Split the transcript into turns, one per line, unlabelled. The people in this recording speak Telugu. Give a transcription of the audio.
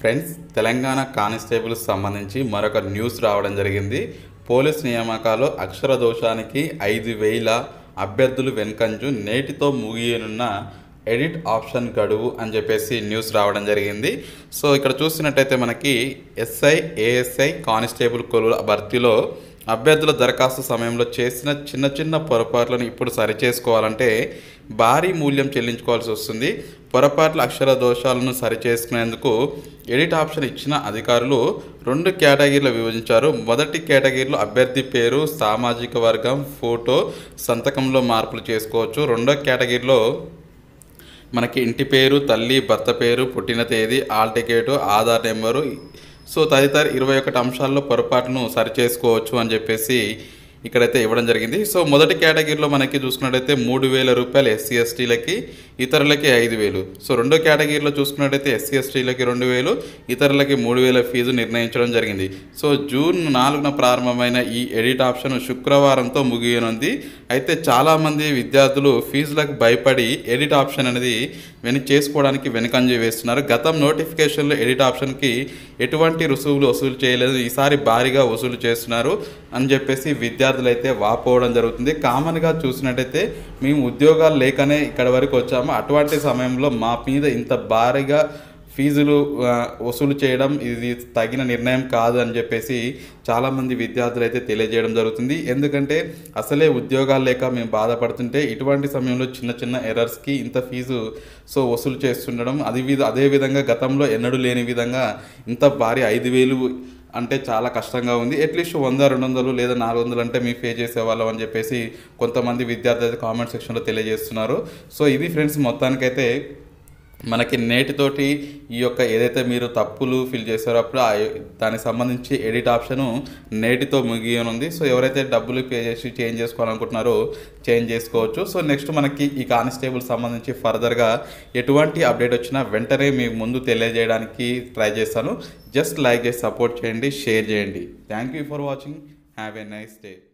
ఫ్రెండ్స్ తెలంగాణ కానిస్టేబుల్ సంబంధించి మరొక న్యూస్ రావడం జరిగింది పోలీస్ నియామకాలు అక్షర దోషానికి ఐదు వేల అభ్యర్థులు వెనుకంజు నేటితో ముగియనున్న ఎడిట్ ఆప్షన్ గడువు అని చెప్పేసి న్యూస్ రావడం జరిగింది సో ఇక్కడ చూసినట్టయితే మనకి ఎస్ఐ ఏఎస్ఐ కానిస్టేబుల్ కొలువుల భర్తీలో అభ్యర్థుల దరఖాస్తు సమయంలో చేసిన చిన్న చిన్న పొరపాట్లను ఇప్పుడు సరిచేసుకోవాలంటే భారీ మూల్యం చెల్లించుకోవాల్సి వస్తుంది పొరపాట్ల అక్షర దోషాలను సరిచేసుకునేందుకు ఎడిట్ ఆప్షన్ ఇచ్చిన అధికారులు రెండు కేటగిరీలు విభజించారు మొదటి కేటగిరీలో అభ్యర్థి పేరు సామాజిక వర్గం ఫోటో సంతకంలో మార్పులు చేసుకోవచ్చు రెండో కేటగిరీలో మనకి ఇంటి పేరు తల్లి భర్త పేరు పుట్టిన తేదీ hall ticket Aadhaar number so తదితర ఇరవై ఒకటి అంశాల్లో పొరపాటును సరిచేసుకోవచ్చు అని చెప్పేసి ఇక్కడైతే ఇవ్వడం జరిగింది సో మొదటి కేటగిరీలో మనకి చూసుకున్నట్టయితే మూడు వేల రూపాయలు ఎస్సీ ఎస్టీలకి ఇతరులకి ఐదు వేలు సో రెండో కేటగిరీలో చూసుకున్నట్టయితే ఎస్సీ ఎస్టీలకి రెండు వేలు ఇతరులకి మూడు వేల ఫీజు నిర్ణయించడం జరిగింది సో జూన్ నాలుగున ప్రారంభమైన ఈ ఎడిట్ ఆప్షన్ శుక్రవారంతో ముగియనుంది అయితే చాలామంది విద్యార్థులు ఫీజులకు భయపడి ఎడిట్ ఆప్షన్ అనేది వెనక్కి చేసుకోవడానికి వెనుకంజ వేస్తున్నారు గతం నోటిఫికేషన్లో ఎడిట్ ఆప్షన్కి ఎటువంటి రుసుములు వసూలు చేయలేదు ఈసారి భారీగా వసూలు చేస్తున్నారు అని చెప్పేసి విద్యార్థులు అయితే వాపోవడం జరుగుతుంది కామన్గా చూసినట్టయితే మేము ఉద్యోగాలు లేకనే ఇక్కడ వరకు వచ్చాము అటువంటి సమయంలో మా మీద ఇంత భారీగా ఫీజులు ఆ, వసూలు చేయడం ఇది తగిన నిర్ణయం కాదు అని చెప్పేసి చాలామంది విద్యార్థులు అయితే తెలియజేయడం జరుగుతుంది ఎందుకంటే అసలే ఉద్యోగాలు లేక మేము బాధపడుతుంటే ఇటువంటి సమయంలో చిన్న చిన్న ఎర్రర్స్కి ఇంత ఫీజు సో వసూలు చేస్తుండడం అది విధ అదే విధంగా గతంలో ఎన్నడూ లేని విధంగా ఇంత భారీ ఐదు వేలు అంటే చాలా కష్టంగా ఉంది అట్లీస్ట్ వంద రెండు వందలు లేదా నాలుగు వందలు అంటే మేము పే చేసేవాళ్ళం అని చెప్పేసి కొంతమంది విద్యార్థులు అయితే కామెంట్ సెక్షన్లో తెలియజేస్తున్నారు సో ఇది ఫ్రెండ్స్ మొత్తానికైతే మనకి నేటితోటి ఈ యొక్క ఏదైతే మీరు తప్పులు ఫిల్ చేశారో అప్పుడు ఆ దానికి సంబంధించి ఎడిట్ ఆప్షను నేటితో ముగియనుంది సో ఎవరైతే డబ్బులు పే చేసి చేంజ్ చేసుకోవాలనుకుంటున్నారో చేంజ్ చేసుకోవచ్చు సో నెక్స్ట్ మనకి ఈ కానిస్టేబుల్ సంబంధించి ఫర్దర్గా ఎటువంటి అప్డేట్ వచ్చినా వెంటనే మీ ముందు తెలియజేయడానికి ట్రై చేస్తాను జస్ట్ లైక్ చేసి సపోర్ట్ చేయండి షేర్ చేయండి thank you for watching have a nice day